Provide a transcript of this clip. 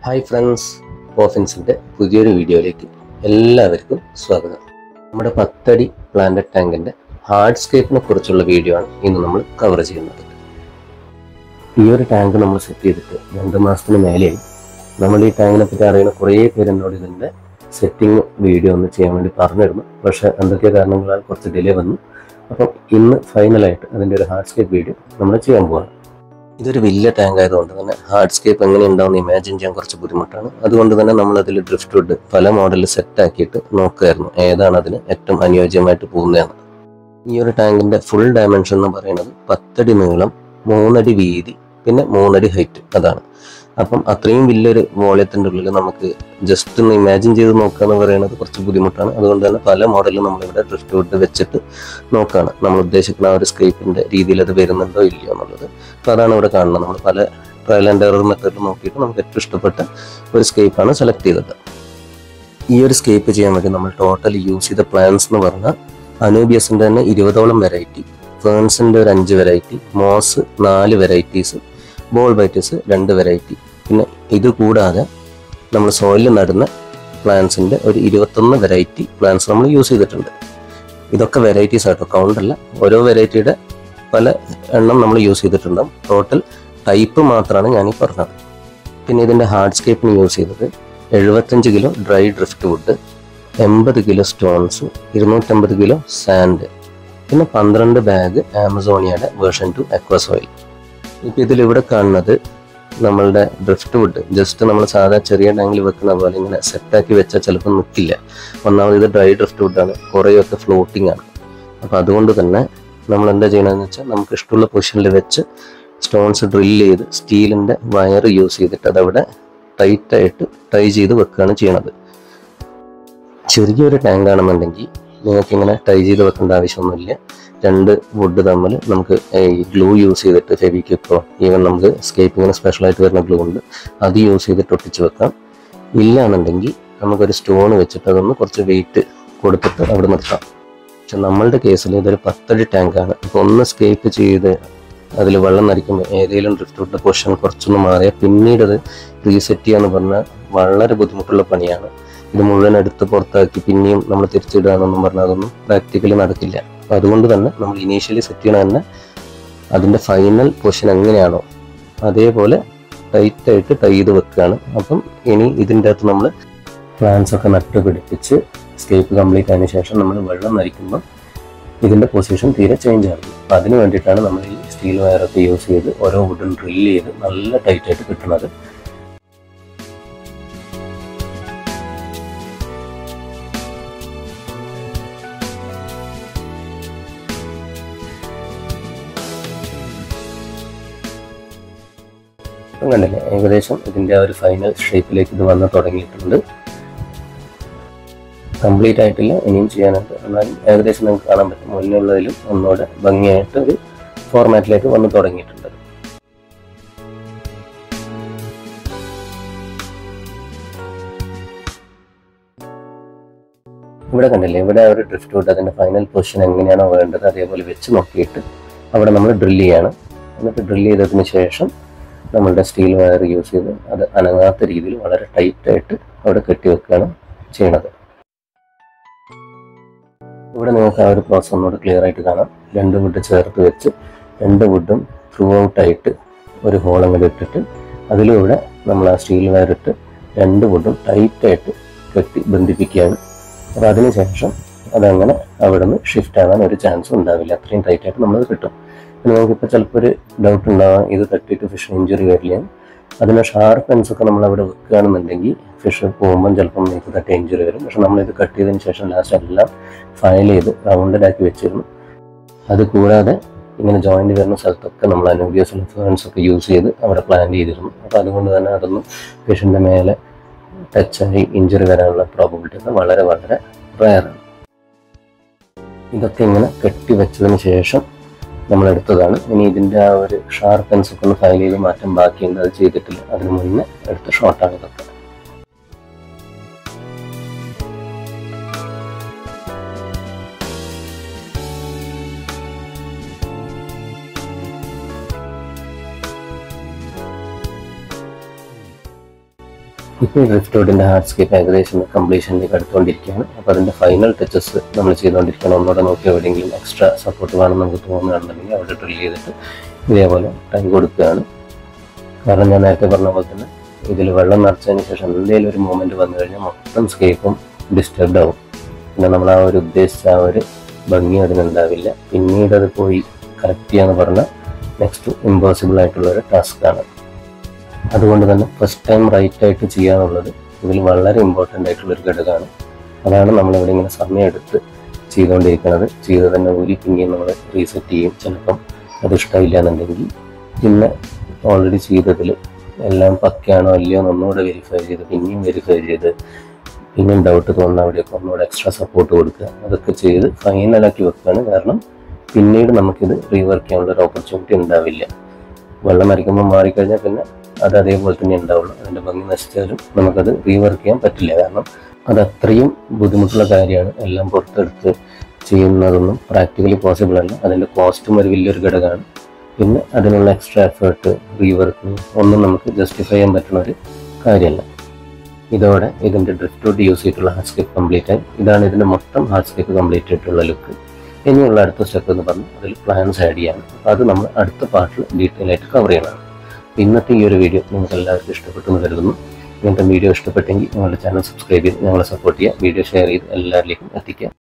hi friends ഓഫൻസിൻ്റെ പുതിയൊരു വീഡിയോയിലേക്ക് എല്ലാവർക്കും സ്വാഗതം നമ്മുടെ പത്തടി പ്ലാന്റഡ് ടാങ്കിൻ്റെ ഹാർഡ്സ്കേപ്പിനെ കുറിച്ചുള്ള വീഡിയോ ആണ് ഇന്ന് നമ്മൾ കവർ ചെയ്യുന്നത് ഈ ഒരു ടാങ്ക് നമ്മൾ സെറ്റ് ചെയ്തിട്ട് രണ്ട് മാസത്തിന് മേലെയായി നമ്മൾ ഈ ടാങ്കിനെ പറ്റി അറിയുന്ന കുറേ പേര് എന്നോട് ഇതിൻ്റെ സെറ്റിംഗ് വീഡിയോ ഒന്ന് ചെയ്യാൻ വേണ്ടി പറഞ്ഞിരുന്നു പക്ഷേ എന്തൊക്കെ കാരണങ്ങളാൽ കുറച്ച് ഡിലേ വന്നു അപ്പം ഇന്ന് ഫൈനലായിട്ട് അതിൻ്റെ ഒരു ഹാർഡ്സ്കേപ്പ് വീഡിയോ നമ്മൾ ചെയ്യാൻ പോവാണ് ഇതൊരു വലിയ ടാങ്ക് ആയതുകൊണ്ട് തന്നെ ഹാർഡ്സ്കേപ്പ് എങ്ങനെ ഉണ്ടാവും ഇമാജിൻ ചെയ്യാൻ കുറച്ച് ബുദ്ധിമുട്ടാണ് അതുകൊണ്ട് തന്നെ നമ്മൾ അതിൽ ഡ്രിഫ്റ്റ് വുഡ് പല മോഡലിൽ സെറ്റ് ആക്കിയിട്ട് നോക്കുമായിരുന്നു ഏതാണ് അതിന് ഏറ്റവും അനുയോജ്യമായിട്ട് പോകുന്നതെന്ന് ഈ ഒരു ടാങ്കിന്റെ ഫുൾ ഡയമെൻഷൻ എന്ന് പറയുന്നത് പത്തടി നീളം മൂന്നടി വീതി പിന്നെ മൂന്നടി ഹൈറ്റ് അതാണ് അപ്പം അത്രയും വലിയൊരു വോളിയത്തിൻ്റെ ഉള്ളിൽ നമുക്ക് ജസ്റ്റ് ഒന്ന് ഇമാജിൻ ചെയ്ത് നോക്കുക എന്ന് പറയുന്നത് കുറച്ച് ബുദ്ധിമുട്ടാണ് അതുകൊണ്ട് തന്നെ പല മോഡലും നമ്മളിവിടെ ഡ്രിഫ്റ്റ് വുഡ് വെച്ചിട്ട് നോക്കുകയാണ് നമ്മൾ ഉദ്ദേശിക്കുന്ന ആ ഒരു സ്കേപ്പിന്റെ രീതിയിൽ അത് വരുന്നുണ്ടോ ഇല്ലയോ എന്നുള്ളത് അപ്പോൾ അതാണ് ഇവിടെ കാണുന്നത് നമ്മൾ പല ട്രയൽ ആൻഡ് എറർ മെത്തേഡിൽ നോക്കിയിട്ട് നമുക്ക് ഏറ്റവും ഇഷ്ടപ്പെട്ട ഒരു സ്കേപ്പാണ് സെലക്ട് ചെയ്തത് ഈ ഒരു സ്കേപ്പ് ചെയ്യാൻ വേണ്ടി നമ്മൾ ടോട്ടൽ യൂസ് ചെയ്ത പ്ലാൻസ് എന്ന് പറഞ്ഞാൽ അനൂബിയസിൻ്റെ തന്നെ ഇരുപതോളം വെറൈറ്റി ഫേൺസിൻ്റെ ഒരു അഞ്ച് വെറൈറ്റി മോസ് നാല് വെറൈറ്റീസ് ബോൾ ബൈറ്റസ് രണ്ട് വെറൈറ്റി പിന്നെ ഇത് കൂടാതെ നമ്മൾ സോയിലിൽ നടുന്ന പ്ലാന്റ്സിൻ്റെ ഒരു ഇരുപത്തൊന്ന് വെറൈറ്റി പ്ലാന്റ്സ് നമ്മൾ യൂസ് ചെയ്തിട്ടുണ്ട് ഇതൊക്കെ വെറൈറ്റീസ് ആട്ടോ കൗണ്ടല്ല ഓരോ വെറൈറ്റിയുടെ പല എണ്ണം നമ്മൾ യൂസ് ചെയ്തിട്ടുണ്ടാവും ടോട്ടൽ ടൈപ്പ് മാത്രമാണ് ഞാൻ ഈ പറഞ്ഞത് പിന്നെ ഇതിൻ്റെ ഹാർഡ്സ്കേപ്പിന് യൂസ് ചെയ്തത് എഴുപത്തഞ്ച് കിലോ ഡ്രൈ ഡ്രിഫ്റ്റ് വുഡ് എൺപത് കിലോ സ്റ്റോൺസ് ഇരുന്നൂറ്റമ്പത് കിലോ സാൻഡ് പിന്നെ പന്ത്രണ്ട് ബാഗ് ആമസോണിയയുടെ വേർഷൻ ടു അക്വസോയിൽ ഇപ്പം ഇതിലിവിടെ കാണുന്നത് നമ്മളുടെ ഡ്രിഫ്റ്റ് വുഡ് ജസ്റ്റ് നമ്മൾ സാധാ ചെറിയ ടാങ്കിൽ വെക്കുന്ന പോലെ ഇങ്ങനെ സെറ്റാക്കി വെച്ചാൽ ചിലപ്പോൾ നിൽക്കില്ല ഒന്നാമത് ഇത് ഡ്രൈ ഡ്രിഫ്റ്റ് വുഡാണ് കുറേയൊക്കെ ഫ്ലോട്ടിംഗ് ആണ് അപ്പോൾ അതുകൊണ്ട് തന്നെ നമ്മൾ എന്താ ചെയ്യണമെന്ന് വെച്ചാൽ നമുക്ക് ഇഷ്ടമുള്ള പൊസിഷനിൽ വെച്ച് സ്റ്റോൺസ് ഡ്രില്ല് ചെയ്ത് സ്റ്റീലിൻ്റെ വയർ യൂസ് ചെയ്തിട്ട് അതവിടെ ടൈറ്റായിട്ട് ടൈ ചെയ്ത് വെക്കുകയാണ് ചെയ്യണത് ചെറിയൊരു ടാങ്ക് ആണെന്നുണ്ടെങ്കിൽ നിങ്ങൾക്ക് ഇങ്ങനെ ടൈ ചെയ്ത് വെക്കേണ്ട ആവശ്യമൊന്നുമില്ല രണ്ട് വുഡ് തമ്മിൽ നമുക്ക് ഈ ഗ്ലൂ യൂസ് ചെയ്തിട്ട് ഫെവിക്വിക്കോ ഈവൻ നമുക്ക് സ്കേപ്പിങ്ങിന് സ്പെഷ്യലായിട്ട് വരുന്ന ഗ്ലൂ ഉണ്ട് അത് യൂസ് ചെയ്തിട്ട് ഒട്ടിച്ച് വെക്കാം ഇല്ലാന്നുണ്ടെങ്കിൽ നമുക്കൊരു സ്റ്റോൺ വെച്ചിട്ട് അതൊന്ന് കുറച്ച് വെയിറ്റ് കൊടുത്തിട്ട് അവിടെ നിർത്താം പക്ഷെ നമ്മളുടെ കേസിൽ ഇതൊരു പത്തടി ടാങ്കാണ് അപ്പോൾ ഒന്ന് സ്കേപ്പ് ചെയ്ത് അതിൽ വെള്ളം നരിക്കുമ്പോൾ ഏതെങ്കിലും ഡ്രിഫ്റ്റ് വുഡ് പൊസിഷൻ കുറച്ചൊന്ന് മാറിയാൽ പിന്നീട് അത് റീസെറ്റ് ചെയ്യാന്ന് പറഞ്ഞാൽ വളരെ ബുദ്ധിമുട്ടുള്ള പണിയാണ് ഇത് മുഴുവൻ എടുത്ത് പുറത്താക്കി പിന്നെയും നമ്മൾ തിരിച്ചിടുകയാണെന്നും പറഞ്ഞാൽ അതൊന്നും പ്രാക്ടിക്കലി നടക്കില്ല അപ്പം അതുകൊണ്ട് തന്നെ നമ്മൾ ഇനീഷ്യലി സെറ്റ് ചെയ്യണ തന്നെ അതിൻ്റെ ഫൈനൽ പൊസിഷൻ എങ്ങനെയാണോ അതേപോലെ ടൈറ്റായിട്ട് ടൈ ചെയ്ത് വെക്കുകയാണ് അപ്പം ഇനി ഇതിൻ്റെ അകത്ത് നമ്മൾ പ്ലാന്റ്സ് ഒക്കെ നട്ട് പിടിപ്പിച്ച് സ്കേപ്പ് കംപ്ലീറ്റ് ആയതിനു ശേഷം നമ്മൾ വെള്ളം നരിക്കുമ്പോൾ ഇതിൻ്റെ പൊസിഷൻ തീരെ ചേഞ്ച് ആകും അപ്പം അതിന് വേണ്ടിയിട്ടാണ് നമ്മൾ ഈ സ്റ്റീൽ വയറൊക്കെ യൂസ് ചെയ്ത് ഓരോ വുഡും ഡ്രില്ല് ചെയ്ത് നല്ല ടൈറ്റായിട്ട് കിട്ടുന്നത് ഇപ്പം കണ്ടില്ലേ ഏകദേശം ഇതിൻ്റെ ആ ഒരു ഫൈനൽ ഷേപ്പിലേക്ക് ഇത് വന്ന് തുടങ്ങിയിട്ടുണ്ട് കംപ്ലീറ്റ് ആയിട്ടില്ല ഇനിയും ചെയ്യാനുണ്ട് എന്നാലും ഏകദേശം നമുക്ക് കാണാൻ പറ്റും മുന്നിലുള്ളതിലും ഒന്നുകൂടെ ഭംഗിയായിട്ട് ഒരു ഫോർമാറ്റിലേക്ക് വന്ന് തുടങ്ങിയിട്ടുണ്ട് ഇവിടെ കണ്ടില്ലേ ഇവിടെ ഒരു ഡ്രിഫ്റ്റ് വുഡ് അതിൻ്റെ ഫൈനൽ പൊസിഷൻ എങ്ങനെയാണോ വേണ്ടത് അതേപോലെ വെച്ച് നോക്കിയിട്ട് അവിടെ നമ്മൾ ഡ്രില്ല് ചെയ്യാണ് എന്നിട്ട് ഡ്രില്ല് ചെയ്തതിന് ശേഷം നമ്മളുടെ സ്റ്റീൽ വയർ യൂസ് ചെയ്ത് അത് അനങ്ങാത്ത രീതിയിൽ വളരെ ടൈറ്റായിട്ട് അവിടെ കെട്ടി വെക്കുകയാണ് ചെയ്യണത് ഇവിടെ നിങ്ങൾക്ക് ആ ഒരു പ്രോസസ് ഒന്നുകൂടെ ക്ലിയർ ആയിട്ട് കാണാം രണ്ട് വുഡ് ചേർത്ത് വെച്ച് രണ്ട് വുഡും ത്രൂ ഔട്ടായിട്ട് ഒരു ഹോൾ അങ്ങോട്ട് ഇട്ടിട്ട് അതിലൂടെ നമ്മൾ ആ സ്റ്റീൽ വയർ ഇട്ട് രണ്ട് വുഡും ടൈറ്റായിട്ട് കെട്ടി ബന്ധിപ്പിക്കുകയാണ് അപ്പോൾ അതിനുശേഷം അതങ്ങനെ അവിടെ നിന്ന് ഷിഫ്റ്റ് ആവാൻ ഒരു ചാൻസും ഉണ്ടാവില്ല അത്രയും ടൈറ്റായിട്ട് നമ്മളത് കിട്ടും പിന്നെ നമുക്കിപ്പോൾ ചിലപ്പോൾ ഒരു ഡൗട്ട് ഉണ്ടാവാം ഇത് തട്ടിയിട്ട് ഫിഷിന് ഇഞ്ചുറി വരില്ല അതിന് ഷാർപ്പ് പെൻസ് ഒക്കെ നമ്മൾ അവിടെ വെക്കുകയാണെന്നുണ്ടെങ്കിൽ ഫിഷ് പോകുമ്പം ചിലപ്പം ഇത് തട്ടി ഇഞ്ചുറി വരും പക്ഷെ നമ്മളിത് കട്ട് ചെയ്തതിന് ശേഷം ലാസ്റ്റ് എല്ലാം ഫയൽ ചെയ്ത് റൗണ്ടഡാക്കി വെച്ചിരുന്നു അത് കൂടാതെ ഇങ്ങനെ ജോയിന്റ് വരുന്ന സ്ഥലത്തൊക്കെ നമ്മൾ അനൂബിയസ് ഫേൺസ് ഒക്കെ യൂസ് ചെയ്ത് അവിടെ പ്ലാൻ ചെയ്തിരുന്നു അപ്പോൾ അതുകൊണ്ട് തന്നെ അതൊന്നും ഫിഷിൻ്റെ മേലെ ടച്ചായി ഇഞ്ചുറി വരാനുള്ള പ്രോബിലിറ്റി ഒക്കെ വളരെ വളരെ റയറാണ് ഇതൊക്കെ ഇങ്ങനെ കെട്ടി വെച്ചതിന് ശേഷം നമ്മൾ എടുത്തതാണ് ഇനി ഇതിൻ്റെ ആ ഒരു ഷാർപ്പൻസ് ഒക്കെ ഒന്ന് ഫയൽ ചെയ്ത് മാറ്റം ബാക്കിയുണ്ട് അത് ചെയ്തിട്ടില്ല അതിന് മുന്നേ എടുത്ത ഷോട്ടാണ് ഇതൊക്കെ ഇപ്പോൾ ഡ്രിഫ്റ്റ് റോഡിൻ്റെ ഹാർഡ്സ്കേപ്പ് ഏകദേശം കംപ്ലീഷനിലേക്ക് അടുത്തുകൊണ്ടിരിക്കുകയാണ് അപ്പോൾ അതിൻ്റെ ഫൈനൽ ടച്ചസ് നമ്മൾ ചെയ്തുകൊണ്ടിരിക്കുകയാണ് ഒന്നുകൂടെ നോക്കി എവിടെയെങ്കിലും എക്സ്ട്രാ സപ്പോർട്ട് വേണം നമുക്ക് തോന്നുകയാണെന്നുണ്ടെങ്കിൽ അവിടെ ഡ്രിൽ ചെയ്തിട്ട് ഇതേപോലെ ടൈ കൊടുക്കുകയാണ് കാരണം ഞാൻ നേരത്തെ പറഞ്ഞ പോലെ തന്നെ ഇതിൽ വെള്ളം നിറച്ചതിന് ശേഷം എന്തെങ്കിലും ഒരു മൂമെൻറ്റ് വന്നു കഴിഞ്ഞാൽ മൊത്തം സ്കേപ്പും ഡിസ്റ്റർബ്ഡ് ആവും പിന്നെ നമ്മൾ ആ ഒരു ഉദ്ദേശിച്ച ആ ഒരു ഭംഗി അതിനുണ്ടാവില്ല പിന്നീട് അത് പോയി കറക്റ്റ് ചെയ്യാന്ന് പറഞ്ഞാൽ നെക്സ്റ്റ് ഇമ്പോസിബിൾ ആയിട്ടുള്ള ഒരു ടാസ്ക്കാണ് അതുകൊണ്ട് തന്നെ ഫസ്റ്റ് ടൈം റൈറ്റ് ആയിട്ട് ചെയ്യാന്നുള്ളത് ഇതിൽ വളരെ ഇമ്പോർട്ടൻ്റ് ആയിട്ടുള്ള ഒരു ഘടകമാണ് അതാണ് നമ്മളിവിടെ ഇങ്ങനെ സമയമെടുത്ത് ചെയ്തുകൊണ്ടിരിക്കുന്നത് ചെയ്ത് തന്നെ ഊരി പിന്നെയും നമ്മൾ റീസെറ്റ് ചെയ്യും ചിലപ്പം അത് ഇഷ്ടമില്ല എന്നുണ്ടെങ്കിൽ പിന്നെ ഓൾറെഡി ചെയ്തതിൽ എല്ലാം പക്കയാണോ അല്ലയോ എന്ന് ഒന്നുകൂടെ വെരിഫൈ ചെയ്ത് പിന്നെയും വെരിഫൈ ചെയ്ത് പിന്നെയും ഡൗട്ട് തോന്നുന്ന അവിടെയൊക്കെ ഒന്നുകൂടെ എക്സ്ട്രാ സപ്പോർട്ട് കൊടുക്കുക അതൊക്കെ ചെയ്ത് ഫൈനലാക്കി വെക്കുകയാണ് കാരണം പിന്നീട് നമുക്കിത് റീവർക്ക് ചെയ്യാനുള്ള ഒരു ഓപ്പർച്യൂണിറ്റി ഉണ്ടാവില്ല വെള്ളം അരിക്കുമ്പോൾ മാറിക്കഴിഞ്ഞാൽ പിന്നെ അത് അതേപോലെ തന്നെ ഉണ്ടാവുള്ളൂ അതിൻ്റെ ഭംഗി നശിച്ചാലും നമുക്കത് റീവർക്ക് ചെയ്യാൻ പറ്റില്ല കാരണം അത് അത്രയും ബുദ്ധിമുട്ടുള്ള കാര്യമാണ് എല്ലാം പുറത്തെടുത്ത് ചെയ്യുന്നതൊന്നും പ്രാക്ടിക്കലി പോസിബിൾ അല്ല അതിൻ്റെ കോസ്റ്റും ഒരു വലിയൊരു ഘടകമാണ് പിന്നെ അതിനുള്ള എക്സ്ട്രാ എഫേർട്ട് റീവർക്ക് ഒന്നും നമുക്ക് ജസ്റ്റിഫൈ ചെയ്യാൻ പറ്റുന്ന ഒരു കാര്യമല്ല ഇതോടെ ഇതിൻ്റെ ഡ്രിഫ്റ്റോട്ട് യൂസ് ചെയ്തിട്ടുള്ള ഹാർഡ്സ്കേപ്പ് കംപ്ലീറ്റ് ആയി ഇതാണ് ഇതിൻ്റെ മൊത്തം ഹാർഡ്സ്കേപ്പ് കംപ്ലീറ്റ് ആയിട്ടുള്ള ലുക്ക് ഇനിയുള്ള അടുത്ത സ്റ്റെപ്പ് എന്ന് പറഞ്ഞാൽ അതിൽ പ്ലാൻസ് ആഡ് ചെയ്യാണ് അപ്പോൾ അത് നമ്മൾ അടുത്ത പാർട്ടിൽ ഡീറ്റെയിൽ ആയിട്ട് കവർ ചെയ്യണം ഇന്നത്തെ ഈ ഒരു വീഡിയോ നിങ്ങൾക്ക് എല്ലാവർക്കും ഇഷ്ടപ്പെട്ടു എന്ന് കരുതുന്നു ഇങ്ങനത്തെ വീഡിയോ ഇഷ്ടപ്പെട്ടെങ്കിൽ ഞങ്ങളുടെ ചാനൽ സബ്സ്ക്രൈബ് ചെയ്ത് ഞങ്ങളെ സപ്പോർട്ട് ചെയ്യുക വീഡിയോ ഷെയർ ചെയ്ത് എല്ലാവരിലേക്കും എത്തിക്കുക